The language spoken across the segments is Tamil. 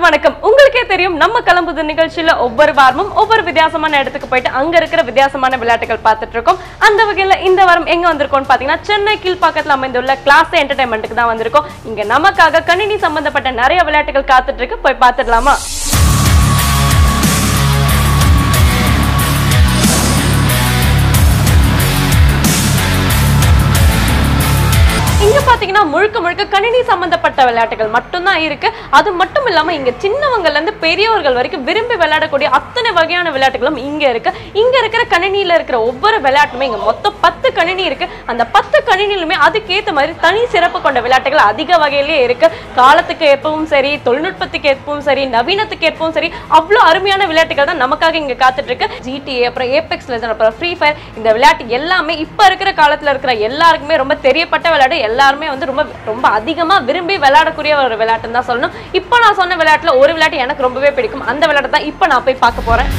வணக்கம் உங்களுக்கே தெரியும் நம்ம கிளம்புது நிகழ்ச்சியில ஒவ்வொரு வாரமும் ஒவ்வொரு வித்தியாசமான இடத்துக்கு போயிட்டு அங்க இருக்கிற வித்தியாசமான விளையாட்டுகள் பார்த்துட்டு இருக்கோம் அந்த வகையில இந்த வாரம் எங்க வந்திருக்கோம்னு பாத்தீங்கன்னா சென்னை கீழ்ப்பாக்கத்துல அமைந்துள்ள கிளாஸ் என்டர்டைன்மெண்ட்டுக்கு தான் வந்திருக்கோம் இங்க நமக்காக கணினி சம்பந்தப்பட்ட நிறைய விளையாட்டுகள் காத்துட்டு இருக்கு போய் பார்த்துடலாமா இங்க பாத்தீங்கன்னா முழுக்க முழுக்க கணினி சம்பந்தப்பட்ட விளையாட்டுகள் மட்டும்தான் இருக்கு அது மட்டும் இல்லாம இங்க சின்னவங்கல இருந்து பெரியவர்கள் வரைக்கும் விரும்பி விளையாடக்கூடிய அத்தனை வகையான விளையாட்டுகளும் இங்க இருக்கு இங்க இருக்கிற கணினியில இருக்கிற ஒவ்வொரு விளையாட்டுமே இங்க மொத்தம் பத்து கணினி இருக்கு அந்த பத்து கணினிலுமே அதுக்கேத்த மாதிரி தனி சிறப்பு கொண்ட விளையாட்டுகள் அதிக வகையிலேயே இருக்கு காலத்துக்கு ஏற்பவும் சரி தொழில்நுட்பத்துக்கு ஏற்பவும் சரி நவீனத்துக்கு ஏற்பவும் சரி அவ்வளவு அருமையான விளையாட்டுகள் தான் நமக்காக இங்க காத்துட்டு இருக்கு ஜிடிஏ அப்புறம் ஏபெக்ஸ் லெஜன் அப்புறம் ஃப்ரீ ஃபயர் இந்த விளையாட்டு எல்லாமே இப்ப இருக்கிற காலத்துல இருக்கிற எல்லாருக்குமே ரொம்ப தெரியப்பட்ட விளையாட்டு எல்லாருமே வந்து ரொம்ப ரொம்ப அதிகமா விரும்பி விளையாடக்கூடிய ஒரு விளையாட்டுன்னு தான் சொல்லணும் இப்போ நான் சொன்ன விளையாட்டுல ஒரு விளையாட்டு எனக்கு ரொம்பவே பிடிக்கும் அந்த விளையாட்டு தான் இப்போ நான் போய் பார்க்க போறேன்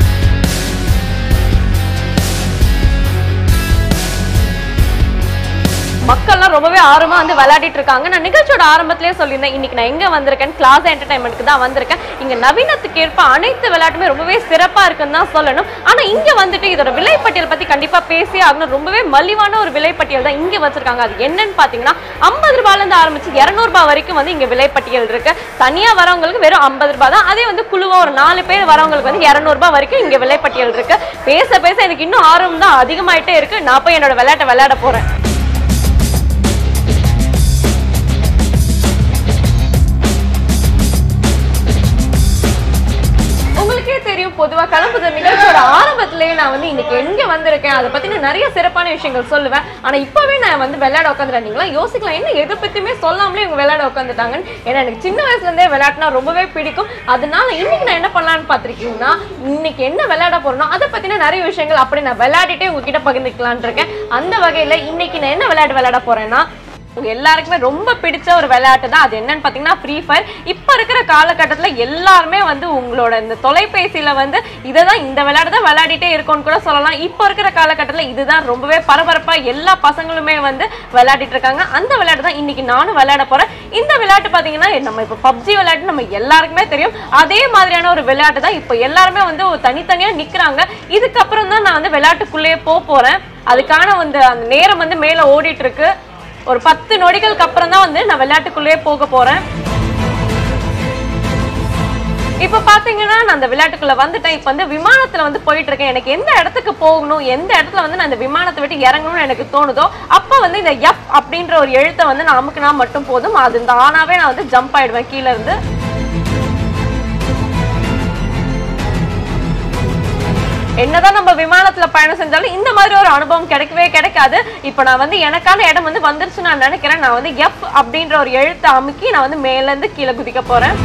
மக்கள்லாம் ரொம்பவே ஆர்வமா வந்து விளையாடிட்டு இருக்காங்க நான் நிகழ்ச்சியோட ஆரம்பத்திலேயே சொல்லியிருந்தேன் இன்னைக்கு நான் எங்க வந்திருக்கேன் கிளாஸ் என்டர்டைன்மெண்ட்க்கு தான் வந்திருக்கேன் இங்க நவீனத்துக்கு ஏற்ப அனைத்து விளையாட்டுமே ரொம்பவே சிறப்பா இருக்குன்னு தான் சொல்லணும் ஆனா இங்க வந்துட்டு இதோட விலைப்பட்டியல் பத்தி கண்டிப்பா பேசி ஆகணும் ரொம்பவே மலிவான ஒரு விலைப்பட்டியல் தான் இங்க வச்சிருக்காங்க அது என்னன்னு பாத்தீங்கன்னா ஐம்பது ரூபாயில இருந்து ஆரம்பிச்சு இருநூறு ரூபாய் வரைக்கும் வந்து இங்க விலைப்பட்டியல் இருக்கு தனியா வரவங்களுக்கு வெறும் ஐம்பது ரூபாய் தான் அதே வந்து குழுவா ஒரு நாலு பேர் வரவங்களுக்கு வந்து இருநூறு ரூபாய் வரைக்கும் இங்க விலைப்பட்டியல் இருக்கு பேச பேச எனக்கு இன்னும் ஆர்வம் தான் அதிகமாயிட்டே இருக்கு நான் போய் என்னோட விளையாட்டை விளையாட போறேன் உங்களுக்கே தெரியும் பொதுவா கிளம்புத நிகழ்ச்சியோட ஆரம்பத்திலேயே நான் வந்து இன்னைக்கு எங்க வந்திருக்கேன் அதை பத்தி நான் நிறைய சிறப்பான விஷயங்கள் சொல்லுவேன் ஆனா இப்பவே நான் வந்து விளையாட உட்காந்துட்டேன் நீங்களா யோசிக்கலாம் என்ன எதை பத்தியுமே சொல்லாமலே இவங்க விளையாட உட்காந்துட்டாங்கன்னு ஏன்னா எனக்கு சின்ன வயசுல இருந்தே விளையாட்டுனா ரொம்பவே பிடிக்கும் அதனால இன்னைக்கு நான் என்ன பண்ணலாம்னு பாத்திருக்கீங்கன்னா இன்னைக்கு என்ன விளையாட போறேனோ அதை பத்தின நிறைய விஷயங்கள் அப்படி நான் விளையாடிட்டே உங்ககிட்ட பகிர்ந்துக்கலாம்னு இருக்கேன் அந்த வகையில இன்னைக்கு நான் என்ன விளையாட்டு விளையாட போறேன்னா உங்க எல்லாருக்குமே ரொம்ப பிடிச்ச ஒரு விளையாட்டு தான் அது என்னன்னு பாத்தீங்கன்னா ஃப்ரீ ஃபயர் இப்ப இருக்கிற காலகட்டத்துல எல்லாருமே வந்து உங்களோட இந்த தொலைபேசியில வந்து இதை தான் இந்த விளையாட்டு தான் விளையாடிட்டே இருக்கோம்னு கூட சொல்லலாம் இப்ப இருக்கிற காலகட்டத்துல இதுதான் ரொம்பவே பரபரப்பா எல்லா பசங்களுமே வந்து விளையாடிட்டு இருக்காங்க அந்த விளையாட்டு தான் இன்னைக்கு நானும் விளையாட போறேன் இந்த விளையாட்டு பாத்தீங்கன்னா நம்ம இப்ப பப்ஜி விளையாட்டு நம்ம எல்லாருக்குமே தெரியும் அதே மாதிரியான ஒரு விளையாட்டு தான் இப்ப எல்லாருமே வந்து ஒரு தனித்தனியா நிக்கிறாங்க இதுக்கப்புறம் தான் நான் வந்து விளையாட்டுக்குள்ளேயே போக போறேன் அதுக்கான வந்து அந்த நேரம் வந்து மேல ஓடிட்டு இருக்கு ஒரு பத்து நொடிகளுக்கு அப்புறம் தான் வந்து நான் விளையாட்டுக்குள்ளேயே போக போறேன் இப்ப பாத்தீங்கன்னா நான் அந்த விளையாட்டுக்குள்ள வந்துட்டேன் இப்ப வந்து விமானத்துல வந்து போயிட்டு இருக்கேன் எனக்கு எந்த இடத்துக்கு போகணும் எந்த இடத்துல வந்து நான் இந்த விமானத்தை விட்டு இறங்கணும்னு எனக்கு தோணுதோ அப்ப வந்து இந்த எஃப் அப்படின்ற ஒரு எழுத்தை வந்து நான் அமுக்குனா மட்டும் போதும் அது இந்த ஆனாவே நான் வந்து ஜம்ப் ஆயிடுவேன் கீழ இருந்து என்னதான் நம்ம விமானத்துல பயணம் செஞ்சாலும் இந்த மாதிரி ஒரு அனுபவம் கிடைக்கவே கிடைக்காது இப்ப நான் வந்து எனக்கான இடம் வந்து வந்துருச்சு நான் நினைக்கிறேன் நான் வந்து எஃப் அப்படின்ற ஒரு எழுத்தை அமுக்கி நான் வந்து மேல இருந்து கீழே குதிக்க போறேன்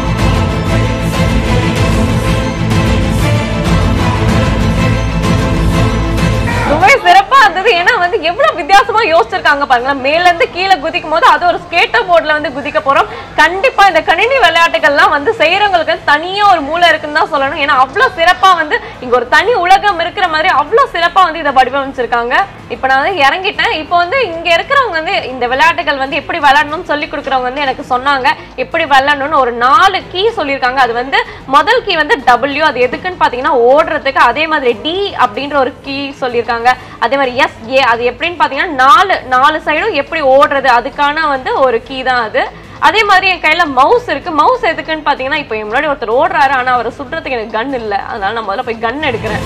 ரொம்பவே சிறப்பா இருந்தது ஏன்னா வந்து எவ்வளவு வித்தியாசமா யோசிச்சிருக்காங்க பாருங்களேன் மேல இருந்து கீழே குதிக்கும் போது அது ஒரு ஸ்கேட்டர் போர்ட்ல வந்து குதிக்க போறோம் கண்டிப்பா இந்த கணினி விளையாட்டுகள்லாம் வந்து செய்யறவங்களுக்கு வந்து தனியா ஒரு மூளை இருக்குன்னு தான் சொல்லணும் ஏன்னா அவ்வளவு சிறப்பா வந்து இங்க ஒரு தனி உலகம் இருக்கிற மாதிரி அவ்வளவு சிறப்பா வந்து இதை வடிவமைச்சிருக்காங்க இப்ப நான் வந்து இறங்கிட்டேன் இப்போ வந்து இங்க இருக்கிறவங்க வந்து இந்த விளையாட்டுகள் வந்து எப்படி விளையாடணும்னு சொல்லி கொடுக்குறவங்க வந்து எனக்கு சொன்னாங்க எப்படி விளையாடணும்னு ஒரு நாலு கீ சொல்லியிருக்காங்க அது வந்து முதல் கீ வந்து டபிள்யூ அது எதுக்குன்னு பாத்தீங்கன்னா ஓடுறதுக்கு அதே மாதிரி டி அப்படின்ற ஒரு கீ சொல்லியிருக்காங்க அதே மாதிரி எஸ் ஏ அது எப்படின்னு பாத்தீங்கன்னா நாலு நாலு சைடும் எப்படி ஓடுறது அதுக்கான வந்து ஒரு கீ தான் அது அதே மாதிரி என் கையில மவுஸ் இருக்கு மவுஸ் எதுக்குன்னு பாத்தீங்கன்னா இப்போ என் முன்னாடி ஒருத்தர் ஓடுறாரு ஆனா அவரை சுடுறதுக்கு எனக்கு கன் இல்ல அதனால நான் முதல்ல போய் கன் எடுக்கிறேன்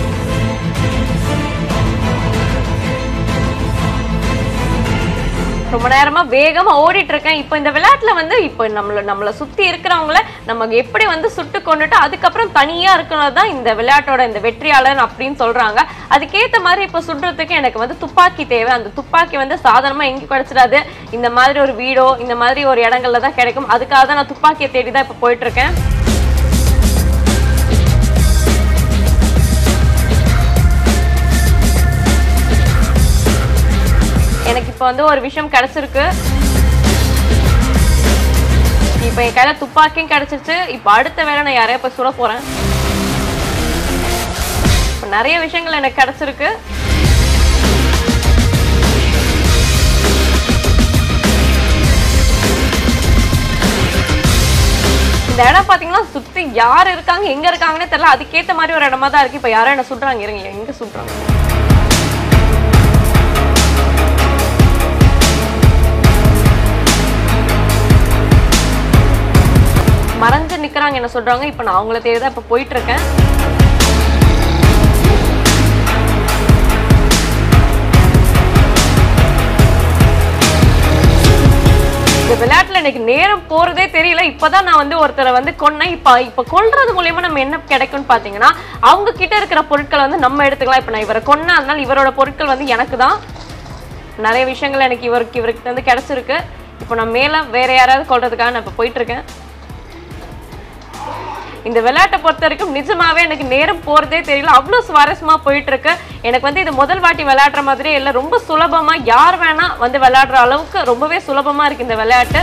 ரொம்ப நேரமா வேகமா ஓடிட்டு இருக்கேன் இப்போ இந்த விளையாட்டுல வந்து இப்போ நம்மள நம்மள சுத்தி இருக்கிறவங்கள நம்ம எப்படி வந்து சுட்டு கொண்டுட்டு அதுக்கப்புறம் தனியா இருக்கணும் தான் இந்த விளையாட்டோட இந்த வெற்றியாளர் அப்படின்னு சொல்றாங்க அதுக்கேத்த மாதிரி இப்போ சுடுறதுக்கு எனக்கு வந்து துப்பாக்கி தேவை அந்த துப்பாக்கி வந்து சாதாரணமா எங்கேயும் கிடைச்சிடாது இந்த மாதிரி ஒரு வீடோ இந்த மாதிரி ஒரு இடங்கள்ல தான் கிடைக்கும் அதுக்காக தான் நான் துப்பாக்கியை தேடி தான் இப்போ போயிட்டு இருக்கேன் எனக்கு இப்போ வந்து ஒரு விஷயம் கிடைச்சிருக்கு இப்போ என் கையில துப்பாக்கியும் கிடைச்சிருச்சு இப்போ அடுத்த வேலை நான் யாரையா போய் சுட போறேன் இப்போ நிறைய விஷயங்கள் எனக்கு கிடைச்சிருக்கு இந்த இடம் பாத்தீங்கன்னா சுத்தி யார் இருக்காங்க எங்க இருக்காங்கன்னே தெரியல அதுக்கேத்த மாதிரி ஒரு இடமா தான் இருக்கு இப்ப யாரோ என்ன சுடுறாங்க இருங்க எங்க சுடுறாங்க மறைஞ்சு நிக்கிறாங்க என்ன சொல்றாங்க இப்ப நான் அவங்கள தேடி தான் இப்ப போயிட்டு இருக்கேன் இந்த விளையாட்டுல எனக்கு நேரம் போறதே தெரியல இப்பதான் நான் வந்து ஒருத்தரை வந்து கொன்னேன் இப்ப இப்ப கொல்றது மூலியமா நம்ம என்ன கிடைக்கும்னு பாத்தீங்கன்னா அவங்க கிட்ட இருக்கிற பொருட்களை வந்து நம்ம எடுத்துக்கலாம் இப்ப நான் இவரை கொன்னேன் அதனால இவரோட பொருட்கள் வந்து எனக்கு தான் நிறைய விஷயங்கள் எனக்கு இவருக்கு இவர்கிட்ட வந்து கிடைச்சிருக்கு இப்போ நான் மேல வேற யாராவது கொல்றதுக்காக நான் இப்ப போயிட்டு இருக்கேன் இந்த விளையாட்டை பொறுத்த வரைக்கும் நிஜமாவே எனக்கு நேரம் போறதே தெரியல அவ்வளோ சுவாரஸ்யமா போயிட்டு இருக்கு எனக்கு வந்து இது முதல் வாட்டி விளையாடுற மாதிரியே இல்லை ரொம்ப சுலபமா யார் வேணா வந்து விளையாடுற அளவுக்கு ரொம்பவே சுலபமா இருக்கு இந்த விளையாட்டு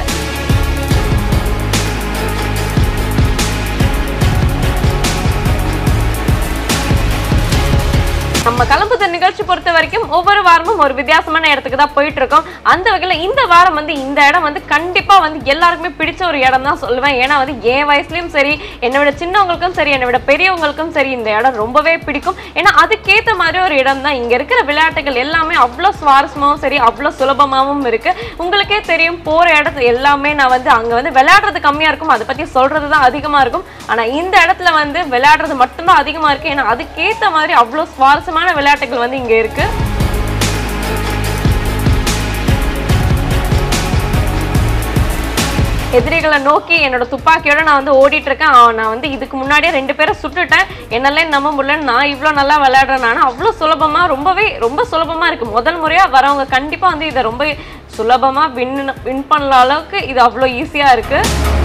நம்ம கிளம்புத நிகழ்ச்சி பொறுத்த வரைக்கும் ஒவ்வொரு வாரமும் ஒரு வித்தியாசமான இடத்துக்கு தான் போயிட்டு இருக்கோம் அந்த வகையில இந்த வாரம் வந்து இந்த இடம் வந்து கண்டிப்பா வந்து எல்லாருக்குமே பிடிச்ச ஒரு இடம் தான் சொல்லுவேன் ஏன்னா வந்து என் வயசுலயும் சரி என்னை விட சின்னவங்களுக்கும் சரி என்னை விட பெரியவங்களுக்கும் சரி இந்த இடம் ரொம்பவே பிடிக்கும் ஏன்னா அதுக்கேத்த மாதிரி ஒரு இடம் தான் இங்க இருக்கிற விளையாட்டுகள் எல்லாமே அவ்வளோ சுவாரஸ்யமாவும் சரி அவ்வளோ சுலபமாவும் இருக்கு உங்களுக்கே தெரியும் போற இடத்து எல்லாமே நான் வந்து அங்க வந்து விளையாடுறது கம்மியா இருக்கும் அதை பத்தி சொல்றது தான் அதிகமா இருக்கும் ஆனா இந்த இடத்துல வந்து விளையாடுறது மட்டும்தான் அதிகமா இருக்கு ஏன்னா அதுக்கேத்த மாதிரி அவ்வளோ சுவாரஸ்யமான விளையாட்டுகள் வந்து இங்க இருக்கு எதிரிகளை நோக்கி என்னோட துப்பாக்கியோட நான் வந்து ஓடிட்டு இருக்கேன் அவன் நான் வந்து இதுக்கு முன்னாடியே ரெண்டு பேரை சுட்டுட்டேன் என்னால நம்ப முடியல நான் இவ்வளோ நல்லா விளையாடுறேன் நான் அவ்வளோ சுலபமா ரொம்பவே ரொம்ப சுலபமா இருக்கு முதல் முறையா வரவங்க கண்டிப்பா வந்து இதை ரொம்ப சுலபமா வின் வின் பண்ணல அளவுக்கு இது அவ்வளோ ஈஸியா இருக்கு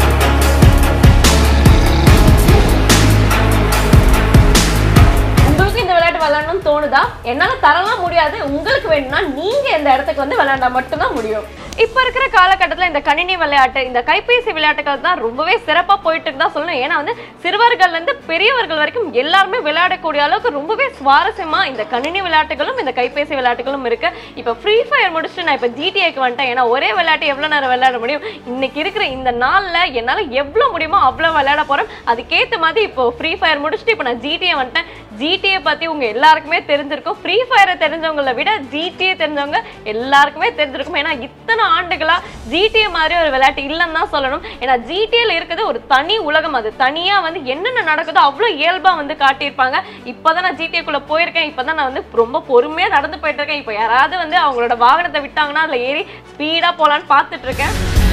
உங்களுக்கு இந்த விளையாட்டு விளையாடணும்னு தோணுதா என்னால தரலாம் முடியாது உங்களுக்கு வேணும்னா நீங்க இந்த இடத்துக்கு வந்து விளையாண்டா மட்டும்தான் முடியும் இப்ப இருக்கிற காலகட்டத்துல இந்த கணினி விளையாட்டு இந்த கைபேசி விளையாட்டுகள் தான் ரொம்பவே சிறப்பா போயிட்டு இருக்கு தான் சொல்லணும் ஏன்னா வந்து சிறுவர்கள்ல இருந்து பெரியவர்கள் வரைக்கும் எல்லாருமே விளையாடக்கூடிய அளவுக்கு ரொம்பவே சுவாரஸ்யமா இந்த கணினி விளையாட்டுகளும் இந்த கைபேசி விளையாட்டுகளும் இருக்கு இப்ப ஃப்ரீ ஃபயர் முடிச்சுட்டு நான் இப்ப ஜிடிஏக்கு வந்துட்டேன் ஏன்னா ஒரே விளையாட்டு எவ்வளவு நேரம் விளையாட முடியும் இன்னைக்கு இருக்கிற இந்த நாள்ல என்னால எவ்வளவு முடியுமோ அவ்வளவு விளையாட போறேன் அதுக்கேத்த மாதிரி இப்போ ஃப்ரீ ஃபயர் முடிச்சுட்டு இப்போ நான் ஜிடிஏ வந்துட்டேன் ஜிடிஏ பத்தி உங்க எல்லாருக்குமே தெரிஞ்சிருக்கும் ஃப்ரீ ஃபயரை தெரிஞ்சவங்கள விட ஜிடிஏ தெரிஞ்சவங்க எல்லாருக்குமே தெரிஞ்சிருக்கும் ஏன்னா இத்தனை ஆண்டுகளா ஜிடிஏ மாதிரி ஒரு விளையாட்டு இல்லைன்னு தான் சொல்லணும் ஏன்னா ஜிடிஏல இருக்கிறது ஒரு தனி உலகம் அது தனியா வந்து என்னென்ன நடக்குதோ அவ்வளோ இயல்பா வந்து காட்டியிருப்பாங்க இப்போதான் நான் ஜிடிஏக்குள்ள போயிருக்கேன் இப்போதான் நான் வந்து ரொம்ப பொறுமையா நடந்து போயிட்டு இருக்கேன் இப்போ யாராவது வந்து அவங்களோட வாகனத்தை விட்டாங்கன்னா அதுல ஏறி ஸ்பீடா போலான்னு பார்த்துட்டு இருக்கேன்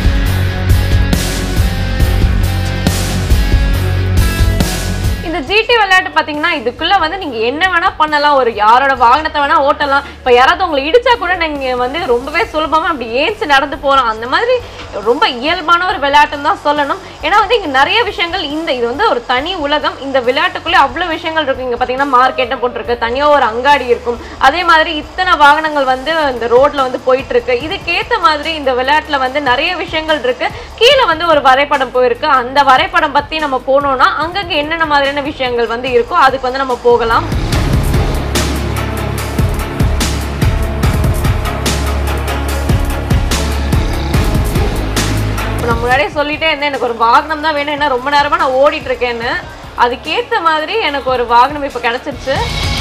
இந்த ஜிடி விளையாட்டு பாத்தீங்கன்னா இதுக்குள்ள வந்து நீங்க என்ன வேணா பண்ணலாம் ஒரு யாரோட வாகனத்தை வேணா ஓட்டலாம் இப்ப யாராவது உங்களை இடிச்சா கூட நீங்க வந்து ரொம்பவே சுலபமா அப்படி ஏஞ்சி நடந்து போகலாம் அந்த மாதிரி ரொம்ப இயல்பான ஒரு விளையாட்டுன்னு தான் சொல்லணும் ஏன்னா வந்து இங்க நிறைய விஷயங்கள் இந்த இது வந்து ஒரு தனி உலகம் இந்த விளையாட்டுக்குள்ளே அவ்வளவு விஷயங்கள் இருக்கு இங்க பாத்தீங்கன்னா மார்க்கெட்டை போட்டிருக்கு தனியா ஒரு அங்காடி இருக்கும் அதே மாதிரி இத்தனை வாகனங்கள் வந்து இந்த ரோட்ல வந்து போயிட்டு இருக்கு இதுக்கேத்த மாதிரி இந்த விளையாட்டுல வந்து நிறைய விஷயங்கள் இருக்கு கீழே வந்து ஒரு வரைபடம் போயிருக்கு அந்த வரைபடம் பத்தி நம்ம போனோம்னா அங்கங்க என்னென்ன மாதிரியான விஷயங்கள் வந்து இருக்கோ அதுக்கு வந்து நம்ம போகலாம் இப்ப நான் முன்னாடியே சொல்லிட்டே இருந்தேன் எனக்கு ஒரு வாகனம் தான் வேணும் ஏன்னா ரொம்ப நேரமா நான் ஓடிட்டு இருக்கேன்னு அதுக்கேத்த மாதிரி எனக்கு ஒரு வாகனம் இப்ப கிடைச்சிருச்சு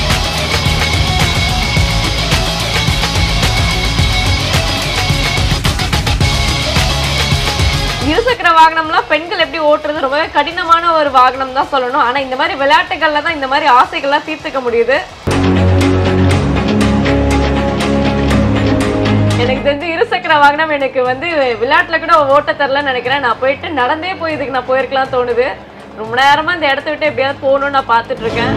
இருசக்கர வாகனம்லாம் பெண்கள் எப்படி ஓட்டுறது ரொம்பவே கடினமான ஒரு வாகனம் தான் சொல்லணும் ஆனா இந்த மாதிரி விளையாட்டுகள்ல தான் இந்த மாதிரி ஆசைகள்லாம் தீர்த்துக்க முடியுது எனக்கு தெரிஞ்சு இருசக்கர வாகனம் எனக்கு வந்து விளையாட்டுல கூட ஓட்ட தரலன்னு நினைக்கிறேன் நான் போயிட்டு நடந்தே போய் இதுக்கு நான் போயிருக்கலாம் தோணுது ரொம்ப நேரமா இந்த இடத்த விட்டு எப்படியாவது போகணும்னு நான் பார்த்துட்டு இருக்கேன்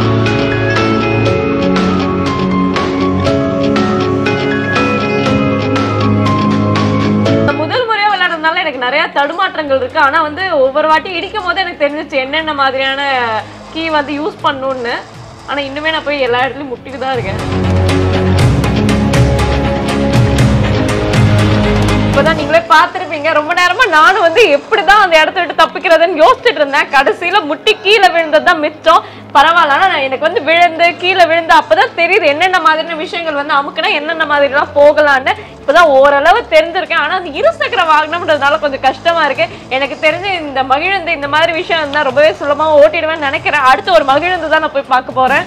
நான் முதல் முறையா விளையாடுறதுனால எனக்கு நிறைய தடுமாற்றங்கள் இருக்கு ஆனா வந்து ஒவ்வொரு வாட்டி இடிக்கும் போது எனக்கு தெரிஞ்சிச்சு என்னென்ன மாதிரியான கீ வந்து யூஸ் பண்ணணும்னு ஆனா இன்னுமே நான் போய் எல்லா இடத்துலயும் முட்டிட்டு தான் இருக்கேன் இப்போதான் நீங்களே பார்த்திருப்பீங்க ரொம்ப நேரமா நானும் வந்து எப்படிதான் அந்த இடத்த விட்டு தப்பிக்கிறதுன்னு யோசிச்சுட்டு இருந்தேன் கடைசியில முட்டி கீழே விழுந்தது தான் மிச்சம் பரவாயில்ல ஆனா நான் எனக்கு வந்து விழுந்து கீழே விழுந்து அப்பதான் தெரியுது என்னென்ன மாதிரியான விஷயங்கள் வந்து அமுக்குனா என்னென்ன மாதிரிலாம் போகலான்னு இப்பதான் ஓரளவு தெரிஞ்சிருக்கேன் ஆனா அது இருசக்கர வாகனம்ன்றதுனால கொஞ்சம் கஷ்டமா இருக்கு எனக்கு தெரிஞ்சு இந்த மகிழுந்து இந்த மாதிரி விஷயம் இருந்தா ரொம்பவே சுலபமா ஓட்டிடுவேன்னு நினைக்கிறேன் அடுத்து ஒரு மகிழுந்து தான் நான் போய் பார்க்க போறேன்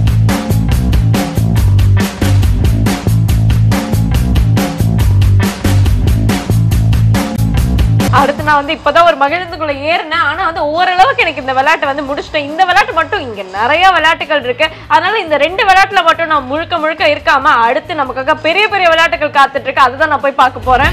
அடுத்து நான் வந்து இப்பதான் ஒரு மகிழ்ந்துக்குள்ள ஏறினேன் ஆனா வந்து ஓரளவுக்கு எனக்கு இந்த விளையாட்டை வந்து முடிச்சிட்டேன் இந்த விளையாட்டு மட்டும் இங்க நிறைய விளையாட்டுகள் இருக்கு அதனால இந்த ரெண்டு விளையாட்டுல மட்டும் நான் முழுக்க முழுக்க இருக்காம அடுத்து நமக்காக பெரிய பெரிய விளையாட்டுகள் காத்துட்டு இருக்கு அதுதான் நான் போய் பார்க்க போறேன்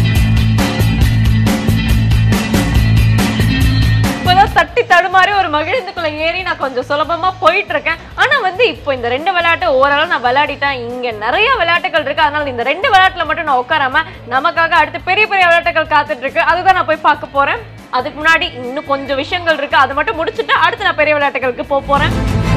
இப்பதான் தட்டி தடுமாறி ஒரு மகிழ்ந்துக்குள்ள ஏறி நான் கொஞ்சம் சுலபமா போயிட்டு இருக்கேன் ஆனா வந்து இப்போ இந்த ரெண்டு விளையாட்டு ஓரளவு நான் விளையாடிட்டேன் இங்க நிறைய விளையாட்டுகள் இருக்கு அதனால இந்த ரெண்டு விளையாட்டுல மட்டும் நான் உட்காராம நமக்காக அடுத்து பெரிய பெரிய விளையாட்டுகள் காத்துட்டு இருக்கு அதுதான் நான் போய் பார்க்க போறேன் அதுக்கு முன்னாடி இன்னும் கொஞ்சம் விஷயங்கள் இருக்கு அதை மட்டும் முடிச்சுட்டு அடுத்து நான் பெரிய விளையாட்டுகளுக்கு போக போறேன்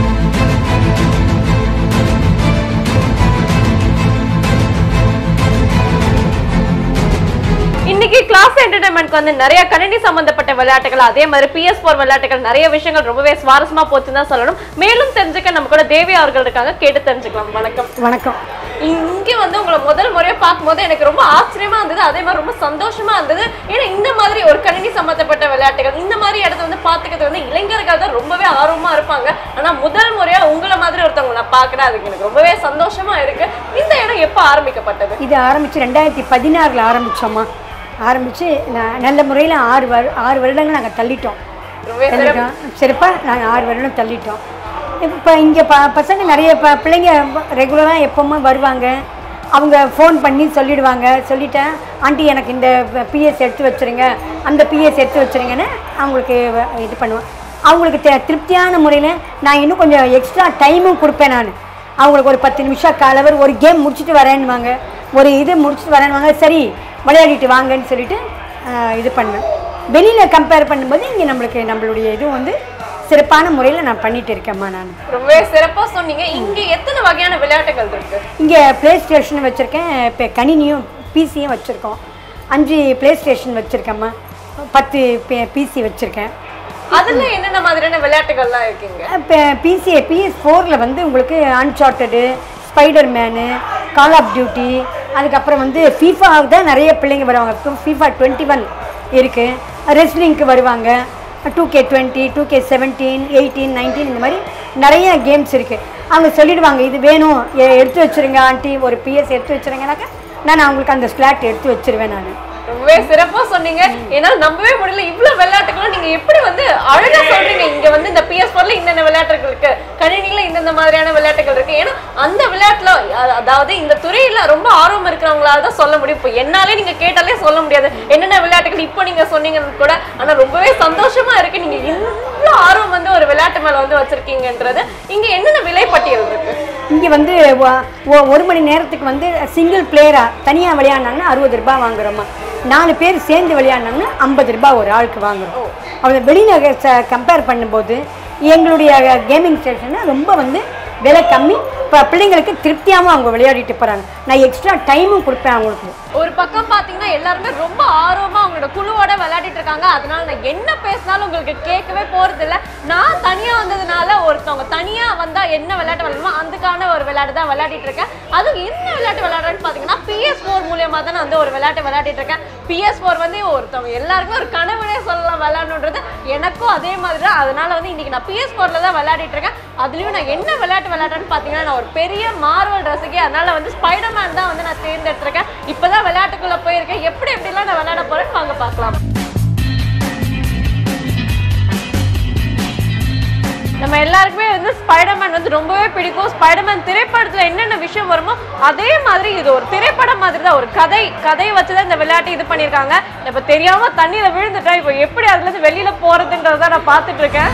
இன்னைக்கு கிளாஸ் என்டர்டைன்மெண்ட்க்கு வந்து நிறைய கணினி சம்பந்தப்பட்ட விளையாட்டுகள் அதே மாதிரி பிஎஸ் போர் விளையாட்டுகள் நிறைய விஷயங்கள் ரொம்பவே சுவாரஸ்யமா போச்சுன்னு தான் சொல்லணும் மேலும் தெரிஞ்சுக்க நம்ம கூட தேவி அவர்கள் இருக்காங்க கேட்டு தெரிஞ்சுக்கலாம் வணக்கம் வணக்கம் இங்க வந்து உங்களை முதல் முறையா பார்க்கும்போது எனக்கு ரொம்ப ஆச்சரியமா இருந்தது அதே மாதிரி ரொம்ப சந்தோஷமா இருந்தது ஏன்னா இந்த மாதிரி ஒரு கணினி சம்பந்தப்பட்ட விளையாட்டுகள் இந்த மாதிரி இடத்த வந்து பாத்துக்கிறது வந்து இளைஞர்கள் தான் ரொம்பவே ஆர்வமா இருப்பாங்க ஆனா முதல் முறையா உங்களை மாதிரி ஒருத்தவங்க நான் பாக்குறேன் அதுக்கு எனக்கு ரொம்பவே சந்தோஷமா இருக்கு இந்த இடம் எப்ப ஆரம்பிக்கப்பட்டது இது ஆரம்பித்து ரெண்டாயிரத்தி பதினாறில் ஆரம்பித்தோம்மா ஆரம்பித்து நல்ல முறையில் ஆறு வரு ஆறு வருடங்கள் நாங்கள் தள்ளிட்டோம் ரொம்பவே சிறப்பு. தள்ளிட்டோம் சிறப்பாக நாங்கள் ஆறு வருடம் தள்ளிட்டோம் இப்போ இங்கே ப பசங்க நிறைய ப பிள்ளைங்க ரெகுலராக எப்பவுமே வருவாங்க அவங்க ஃபோன் பண்ணி சொல்லிடுவாங்க சொல்லிட்டேன் ஆண்டி எனக்கு இந்த பிஎஸ் எடுத்து வச்சுருங்க அந்த பிஎஸ் எடுத்து வச்சுருங்கன்னு அவங்களுக்கு வ- இது பண்ணுவேன் அவங்களுக்கு தெ திருப்தியான முறையில் நான் இன்னும் கொஞ்சம் எக்ஸ்ட்ரா டைமும் கொடுப்பேன் நான் அவங்களுக்கு ஒரு பத்து நிமிஷம் காலவர் ஒரு கேம் முடிச்சுட்டு வரேன்னுவாங்க ஒரு இது முடிச்சுட்டு வரேன்னுவாங்க சரி விளையாடிட்டு வாங்கன்னு சொல்லிட்டு ஆஹ், இது பண்ணுவேன் வெளியில் கம்பேர் பண்ணும்போது இங்கே நம்மளுக்கு நம்மளுடைய இது வந்து சிறப்பான முறையில் நான் பண்ணிட்டு இருக்கேம்மா நான் ரொம்பவே சிறப்பா சொன்னீங்க இங்க எத்தனை வகையான விளையாட்டுகள் இருக்கு இங்கே ப்ளே ஸ்டேஷன் வச்சுருக்கேன் இப்போ கணினியும் பிசியும் வச்சுருக்கோம் அஞ்சு ப்ளே ஸ்டேஷன் வச்சுருக்கேம்மா பத்து பிசி வச்சுருக்கேன் அதுல என்னென்ன மாதிரியான விளையாட்டுகள்லாம் இருக்குங்க இப்போ பிசி பிஎஸ் ஃபோரில் வந்து உங்களுக்கு uncharted spider man call of duty அதுக்கப்புறம் வந்து ஃபீஃபா தான் நிறைய பிள்ளைங்க வருவாங்க ஃபீஃபா டுவெண்ட்டி ஒன் இருக்குது ரெஸ்லிங்க்கு வருவாங்க two K twenty two K seventeen eighteen nineteen இந்த மாதிரி நிறைய கேம்ஸ் இருக்குது அவங்க சொல்லிடுவாங்க இது வேணும் எ- எடுத்து வச்சுருங்க ஆண்டி ஒரு பிஎஸ் எடுத்து வச்சுருங்கனாக்கா நான் அவங்களுக்கு அந்த ஸ்லாட் எடுத்து வச்சிருவேன் நான் ரொம்பவே சிறப்பா சொன்னீங்க என்னால நம்பவே முடியல இவ்வளவு விளையாட்டுகளும் நீங்க எப்படி வந்து அழகா சொல்றீங்க இங்க வந்து இந்த பிஎஸ் போர்ல இன்னென்ன விளையாட்டுகள் இருக்கு கணினில இந்தந்த மாதிரியான விளையாட்டுகள் இருக்கு ஏன்னா அந்த விளையாட்டுல அ- அதாவது இந்த துறையில ரொம்ப ஆர்வம் இருக்கிறவங்களால தான் சொல்ல முடியும் இப்போ என்னாலே நீங்க கேட்டாலே சொல்ல முடியாது என்னென்ன விளையாட்டுகள் இப்போ நீங்க சொன்னீங்கன்னு கூட ஆனா ரொம்பவே சந்தோஷமா இருக்கு நீங்க இவ்வளவு ஆர்வம் வந்து ஒரு விளையாட்டு மேல வந்து வச்சிருக்கீங்கன்றது இங்க என்னென்ன விலைப்பட்டியல் இருக்கு இங்கே வந்து ஒ- ஒ- ஒரு மணி நேரத்துக்கு வந்து சிங்கிள் பிளேயராக தனியாக விளையாடினாங்கன்னா அறுபது ரூபாய் வாங்குறோமா நாலு பேர் சேர்ந்து விளையாடினாங்கன்னா ஐம்பது ரூபாய் ஒரு ஆளுக்கு வாங்குறோம் அவங்க வெளிநகர் கம்பேர் பண்ணும்போது எங்களுடைய கேமிங் ஸ்டேஷன் ரொம்ப வந்து விலை கம்மி இப்போ பிள்ளைங்களுக்கு திருப்தியாகவும் அவங்க விளையாடிட்டு போகிறாங்க நான் எக்ஸ்ட்ரா டைமும் கொடுப்பேன் அவங்களுக்கு ஒரு பக்கம் பாத்தீங்கன்னா எல்லாருமே ரொம்ப ஆர்வமா அவங்களோட குழுவோட விளையாடிட்டு இருக்காங்க அதனால நான் என்ன பேசினாலும் உங்களுக்கு கேட்கவே போறது இல்ல நான் தனியா வந்ததுனால ஒருத்தவங்க தனியா வந்தா என்ன விளையாட்டு விளையாடணுமோ அதுக்கான ஒரு விளையாட்டு தான் விளையாடிட்டு இருக்கேன் அதுவும் என்ன விளையாட்டு விளையாடுறேன்னு பாத்தீங்கன்னா பிஎஸ் ஃபோர் மூலியமா தான் நான் வந்து ஒரு விளையாட்டு விளையாடிட்டு இருக்கேன் பிஎஸ் ஃபோர் வந்து ஒருத்தவங்க எல்லாருக்குமே ஒரு கனவுனே சொல்லலாம் விளையாடணுன்றது எனக்கும் அதே மாதிரி தான் அதனால வந்து இன்னைக்கு நான் பிஎஸ் ஃபோர்ல தான் விளையாடிட்டு இருக்கேன் அதுலயும் நான் என்ன விளையாட்டு விளையாடுறேன்னு பாத்தீங்கன்னா நான் ஒரு பெரிய மார்வல் ரசிகை அதனால வந்து ஸ்பைடர்மேன் தான் வந்து நான் தேர்ந்தெடுத்திருக்கேன் இப்பதான் விளையாட்டுக்குள்ள போயிருக்கேன் எப்படி எப்படிலாம் நான் விளையாட போறேன்னு வாங்க பார்க்கலாம் நம்ம எல்லாருக்குமே வந்து ஸ்பைடர்மேன் வந்து ரொம்பவே பிடிக்கும் ஸ்பைடர்மேன் திரைப்படத்துல என்னென்ன விஷயம் வருமோ அதே மாதிரி இது ஒரு திரைப்படம் மாதிரி தான் ஒரு கதை கதையை வச்சுதான் இந்த விளையாட்டு இது பண்ணியிருக்காங்க இப்ப தெரியாம தண்ணியில விழுந்துட்டேன் இப்போ எப்படி அதுல இருந்து வெளியில போறதுன்றதை நான் பார்த்துட்டு இருக்கேன்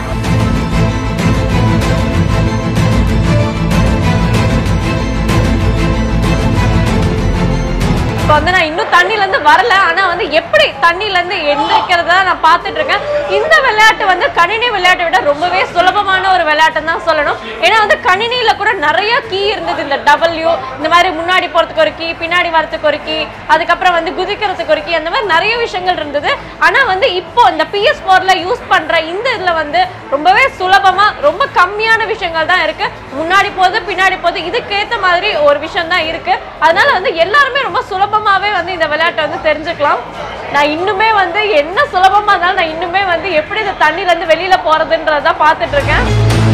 இப்போ வந்து நான் இன்னும் தண்ணில இருந்து வரல ஆனா வந்து எப்படி தண்ணில இருந்து எந்திரிக்கிறதா நான் பார்த்துட்டு இருக்கேன் இந்த விளையாட்டு வந்து கணினி விளையாட்டை விட ரொம்பவே சுலபமான ஒரு விளையாட்டுன்னு தான் சொல்லணும் ஏன்னா வந்து கணினியில கூட நிறைய கீ இருந்தது இந்த டபிள்யூ இந்த மாதிரி முன்னாடி போறதுக்கு ஒரு கீ பின்னாடி வரதுக்கு ஒரு கீ அதுக்கப்புறம் வந்து குதிக்கிறதுக்கு ஒரு கீ அந்த மாதிரி நிறைய விஷயங்கள் இருந்தது ஆனா வந்து இப்போ இந்த பிஎஸ் போர்ல யூஸ் பண்ற இந்த இதுல வந்து ரொம்பவே சுலபமா ரொம்ப கம்மியான விஷயங்கள் தான் இருக்கு முன்னாடி போகுது பின்னாடி போகுது இதுக்கு ஏத்த மாதிரி ஒரு விஷயம் தான் இருக்கு அதனால வந்து எல்லாருமே ரொம்ப சுலபமாவே வந்து இந்த விளையாட்டை வந்து தெரிஞ்சுக்கலாம் நான் இன்னுமே வந்து என்ன சுலபமா இருந்தாலும் நான் இன்னுமே வந்து எப்படி இந்த தண்ணில இருந்து வெளியில போறதுன்றத பார்த்துட்டு இருக்கேன்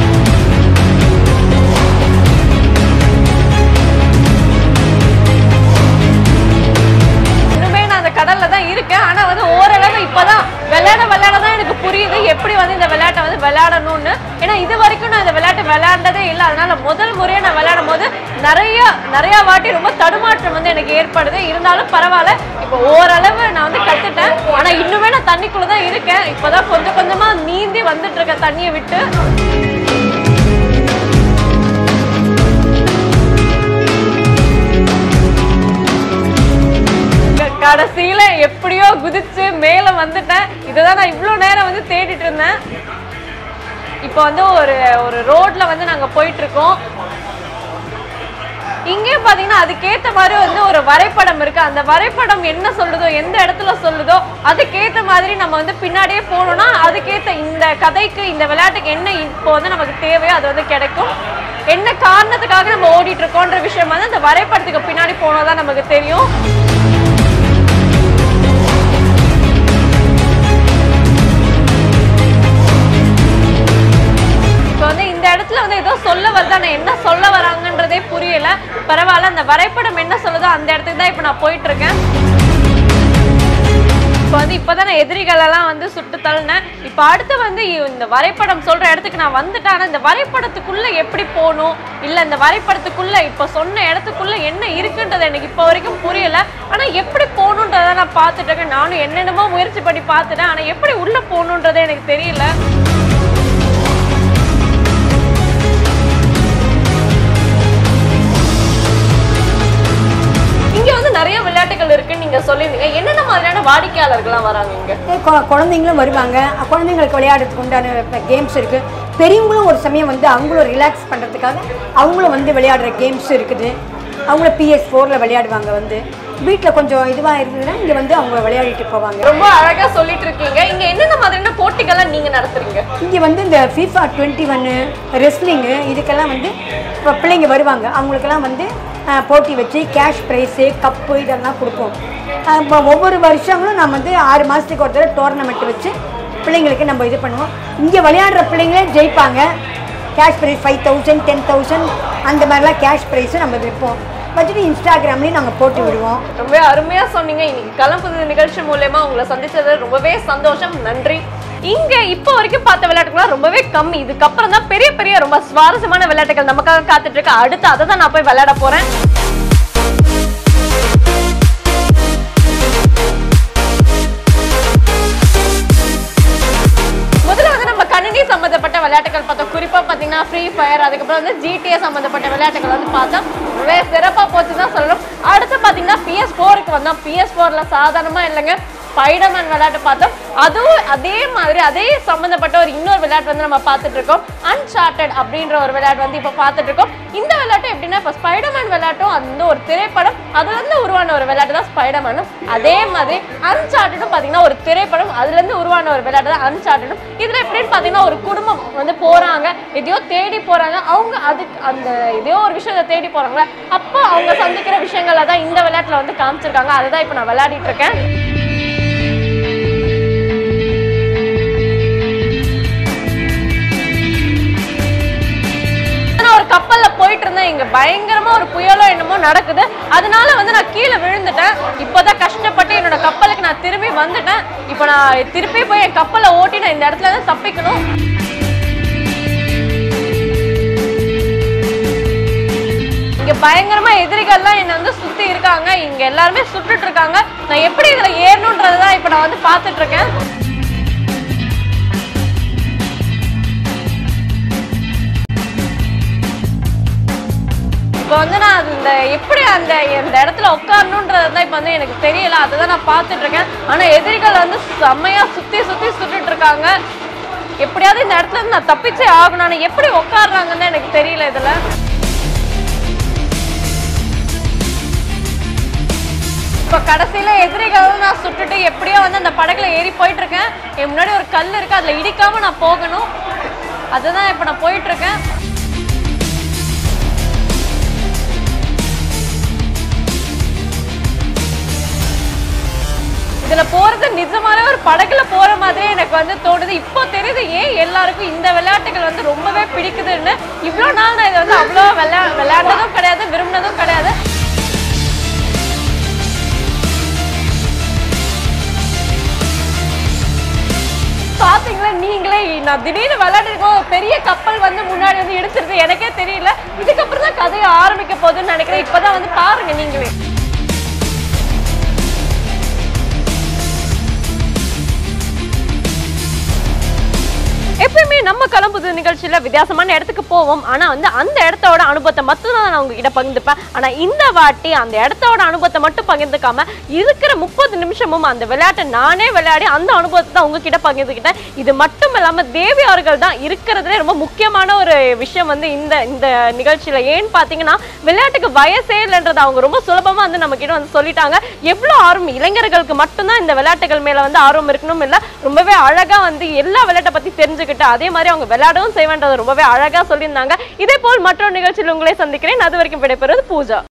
இன்னுமே நான் அந்த கடல்ல தான் இருக்கேன் ஆனா வந்து ஓரளவு இப்பதான் விளையாட விளையாட தான் எனக்கு புரியுது எப்படி வந்து இந்த விளையாட்டை வந்து விளையாடணும்னு ஏன்னா இது வரைக்கும் நான் இந்த விளையாட்டு விளையாண்டதே இல்லை அதனால முதல் முறையா நான் விளையாடும் போது நிறைய நிறைய வாட்டி ரொம்ப தடுமாற்றம் வந்து எனக்கு ஏற்படுது இருந்தாலும் பரவாயில்ல இப்போ ஓரளவு நான் வந்து கத்துட்டேன் ஆனா இன்னுமே நான் தண்ணிக்குள்ள தான் இருக்கேன் இப்பதான் கொஞ்சம் கொஞ்சமா நீந்தி வந்துட்டு இருக்கேன் தண்ணியை விட்டு க- கடைசியில எப்படியோ குதிச்சு மேல வந்துட்டேன் இதுதான் நான் இவ்வளோ நேரம் வந்து தேடிட்டு இருந்தேன் இப்போ வந்து ஒரு ஒரு ரோட்ல வந்து நாங்க போயிட்டு இருக்கோம் இங்கேயும் பாத்தீங்கன்னா அதுக்கேத்த மாதிரி வந்து ஒரு வரைபடம் இருக்கு அந்த வரைபடம் என்ன சொல்லுதோ எந்த இடத்துல சொல்லுதோ அதுக்கேத்த மாதிரி நம்ம வந்து பின்னாடியே போனோம்னா அதுக்கேத்த இந்த கதைக்கு இந்த விளையாட்டுக்கு என்ன இப்போ வந்து நமக்கு தேவையோ அது வந்து கிடைக்கும் என்ன காரணத்துக்காக நம்ம ஓடிட்டு இருக்கோன்ற விஷயம் வந்து அந்த வரைபடத்துக்கு பின்னாடி போனோதான் நமக்கு தெரியும் இப்போ வந்து இந்த இடத்துல வந்து ஏதோ சொல்ல வருது ஆனா என்ன சொல்ல வராங்கன்றதே புரியல பரவாயில்ல அந்த வரைபடம் என்ன சொல்லுதோ அந்த இடத்துக்கு தான் இப்போ நான் போயிட்டு இருக்கேன் இப்போ வந்து இப்போதான் நான் எதிரிகள் எல்லாம் வந்து சுட்டு தள்ளினேன் இப்போ அடுத்து வந்து இ- இந்த வரைபடம் சொல்ற இடத்துக்கு நான் வந்துட்டேன் ஆனா இந்த வரைபடத்துக்குள்ள எப்படி போகணும் இல்ல இந்த வரைபடத்துக்குள்ள இப்போ சொன்ன இடத்துக்குள்ள என்ன இருக்குன்றது எனக்கு இப்போ வரைக்கும் புரியல ஆனா எப்படி போகணுன்றதை நான் பார்த்துட்டு இருக்கேன் நானும் என்னென்னமோ முயற்சி பண்ணி பார்த்துட்டேன் ஆனா எப்படி உள்ள போகணுன்றதே எனக்கு தெரியல இங்க வந்து நிறைய விளையாட்டுகள் இருக்குன்னு நீங்க சொல்லியிருந்தீங்க என்னென்ன மாதிரியான வாடிக்கையாளர்கள்லாம் வராங்க இங்க கொ- குழந்தைங்களும் வருவாங்க அ, குழந்தைங்களுக்கு விளையாடுறதுக்கு உண்டான கேம்ஸ் இருக்குது பெரியவங்களும் ஒரு சமயம் வந்து அவங்களும் ரிலாக்ஸ் பண்ணுறதுக்காக அவங்களும் வந்து விளையாடுற கேம்ஸ் இருக்குது அவங்களும் பிஎஸ் ஃபோரில் விளையாடுவாங்க வந்து வீட்டில் கொஞ்சம் இதுவாக இருந்ததுன்னா இங்கே வந்து அவங்க விளையாடிட்டு போவாங்க ரொம்ப அழகா சொல்லிட்டு இருக்கீங்க இங்க என்னென்ன மாதிரியான போட்டிகள்லாம் நீங்க நடத்துறீங்க இங்கே வந்து இந்த FIFA டுவெண்ட்டி ஒன்று ரெஸ்லிங்கு இதுக்கெல்லாம் வந்து இப்போ பிள்ளைங்க வருவாங்க அவங்களுக்கெல்லாம் வந்து அஹ், போட்டி வச்சு கேஷ் ப்ரைஸு கப்பு இதெல்லாம் கொடுப்போம் அஹ், இப்போ ஒவ்வொரு வருஷங்களும் நம்ம வந்து ஆறு மாதத்துக்கு ஒரு தடவை டோர்னமெண்ட் வச்சு பிள்ளைங்களுக்கு நம்ம இது பண்ணுவோம் இங்கே விளையாடுற பிள்ளைங்களே ஜெயிப்பாங்க cash prize five thousand ten thousand அந்த மாதிரிலாம் கேஷ் ப்ரைஸும் நம்ம வைப்போம் வச்சுட்டு இன்ஸ்டாகிராம்லேயும் நாங்கள் போட்டு விடுவோம் ரொம்ப அருமையா சொன்னீங்க இன்னைக்கு கலம்புது நிகழ்ச்சி மூலயமா உங்களை சந்திச்சது ரொம்பவே சந்தோஷம் நன்றி இங்க இப்போ வரைக்கும் பார்த்த விளையாட்டுகள்லாம் ரொம்பவே கம்மி இதுக்கப்புறம் தான் பெரிய பெரிய ரொம்ப சுவாரஸ்யமான விளையாட்டுகள் நமக்காக காத்துட்டு இருக்கு அடுத்து அதை தான் நான் போய் விளையாட போறேன் முதல்ல வந்து நம்ம கணினி சம்பந்தப்பட்ட விளையாட்டுகள் பார்த்தோம் குறிப்பா பாத்தீங்கன்னா ஃப்ரீ ஃபயர் அதுக்கப்புறம் வந்து ஜிடிஏ சம்பந்தப்பட்ட விளையாட்டுகள் வந்து பார்த்தோம் ரொம்பவே சிறப்பா போச்சு தான் சொல்லணும் அடுத்து பாத்தீங்கன்னா பிஎஸ் ஃபோருக்கு வந்தோம் பிஎஸ் ஃபோர்ல சாதாரணமா இல்லைங்க ஸ்பைடர்மேன் விளையாட்டு பார்த்தோம் அதுவும் அதே மாதிரி அதே சம்பந்தப்பட்ட ஒரு இன்னொரு விளையாட்டு வந்து நம்ம பார்த்துட்டு இருக்கோம் அன்சார்ட்டட் அப்படின்ற ஒரு விளையாட்டு வந்து இப்போ பார்த்துட்டு இருக்கோம் இந்த விளையாட்டு எப்படின்னா இப்போ ஸ்பைடர்மேன் விளையாட்டும் அது வந்து ஒரு திரைப்படம் அதுல இருந்து உருவான ஒரு விளையாட்டு தான் ஸ்பைடர்மேனும் அதே மாதிரி அன்சார்ட்டடும் பார்த்தீங்கன்னா ஒரு திரைப்படம் அதுல இருந்து உருவான ஒரு விளையாட்டு தான் அன்சார்ட்டடும் இதுல எப்படின்னு பார்த்தீங்கன்னா ஒரு குடும்பம் வந்து போறாங்க எதையோ தேடி போறாங்க அவங்க அதுக்கு அந்த எதையோ ஒரு விஷயத்தை தேடி போறாங்களா அப்போ அவங்க சந்திக்கிற விஷயங்களை தான் இந்த விளையாட்டுல வந்து காமிச்சிருக்காங்க அதை தான் இப்போ நான் விளையாடிட்டு இருக்கேன் நான் ஒரு கப்பல்ல போயிட்டு இருந்தேன் இங்க பயங்கரமா ஒரு புயலோ என்னமோ நடக்குது அதனால வந்து நான் கீழே விழுந்துட்டேன் இப்போதான் கஷ்டப்பட்டு என்னோட கப்பலுக்கு நான் திரும்பி வந்துட்டேன் இப்போ நான் திருப்பி போய் என் கப்பலை ஓட்டி நான் இந்த இடத்துல இருந்து தப்பிக்கணும் இங்க பயங்கரமா எதிரிகள்லாம் என்ன வந்து சுத்தி இருக்காங்க இங்க எல்லாருமே சுட்டுட்டு இருக்காங்க நான் எப்படி இதுல ஏறணுன்றதுதான் இப்ப நான் வந்து பாத்துட்டு இருக்கேன் இப்போ வந்து நான் அந்த எப்படி அந்த இந்த இடத்துல உட்காரணுன்றது தான் இப்போ வந்து எனக்கு தெரியல அதை தான் நான் பார்த்துட்டு இருக்கேன் ஆனால் எதிரிகள் வந்து செம்மையா சுற்றி சுற்றி சுட்டுட்டு இருக்காங்க எப்படியாவது இந்த இடத்துல இருந்து நான் தப்பிச்சே ஆகணும் ஆனால் எப்படி உட்காடுறாங்கன்னு எனக்கு தெரியல இதில் இப்போ கடைசியில எதிரிகள் நான் சுட்டுட்டு எப்படியோ வந்து அந்த படகுல ஏறி போயிட்டு இருக்கேன் என் முன்னாடி ஒரு கல் இருக்கு அதுல இடிக்காம நான் போகணும் அதுதான் இப்போ நான் போயிட்டு இருக்கேன் இதுல போறது நிஜமாவே ஒரு படகுல போற மாதிரி எனக்கு வந்து தோணுது இப்போ தெரியுது ஏன் எல்லாருக்கும் இந்த விளையாட்டுகள் வந்து ரொம்பவே பிடிக்குதுன்னு இவ்வளோ நாள் நான் இதை வந்து அவ்வளோ விளையா விளையாண்டதும் கிடையாது விரும்பினதும் கிடையாது பாத்தீங்களா நீங்களே நான் திடீர்னு விளையாடிருக்கோம் ஒரு பெரிய கப்பல் வந்து முன்னாடி வந்து இடிச்சிருது எனக்கே தெரியல இதுக்கப்புறம் தான் கதையை ஆரம்பிக்க போகுதுன்னு நினைக்கிறேன் இப்பதான் வந்து பாருங்க நீங்களே எப்பயுமே நம்ம கிளம்புது நிகழ்ச்சியில வித்தியாசமான இடத்துக்கு போவோம் ஆனா வந்து அந்த இடத்தோட அனுபவத்தை மட்டும் தான் நான் உங்ககிட்ட பகிர்ந்துப்பேன் ஆனா இந்த வாட்டி அந்த இடத்தோட அனுபவத்தை மட்டும் பகிர்ந்துக்காம இருக்கிற முப்பது நிமிஷமும் அந்த விளையாட்டை நானே விளையாடி அந்த அனுபவத்தை தான் உங்ககிட்ட பகிர்ந்துக்கிட்டேன் இது மட்டும் இல்லாம தேவி அவர்கள் தான் இருக்கிறதுலே ரொம்ப முக்கியமான ஒரு விஷயம் வந்து இந்த இந்த நிகழ்ச்சியில ஏன்னு பாத்தீங்கன்னா விளையாட்டுக்கு வயசே இல்லைன்றது அவங்க ரொம்ப சுலபமா வந்து நம்ம கிட்ட வந்து சொல்லிட்டாங்க எவ்வளவு ஆர்வம் இளைஞர்களுக்கு மட்டும்தான் இந்த விளையாட்டுகள் மேல வந்து ஆர்வம் இருக்கணும் இல்ல ரொம்பவே அழகா வந்து எல்லா விளையாட்டை பத்தி தெரிஞ்சுக்கிட்டு அதே மாதிரி அவங்க விளையாடவும் செய்வேன்றதை ரொம்பவே அழகா சொல்லியிருந்தாங்க இதே போல் மற்றொரு நிகழ்ச்சியில் உங்களை சந்திக்கிறேன் அது வரைக்கும் விடைபெறுவது பூஜா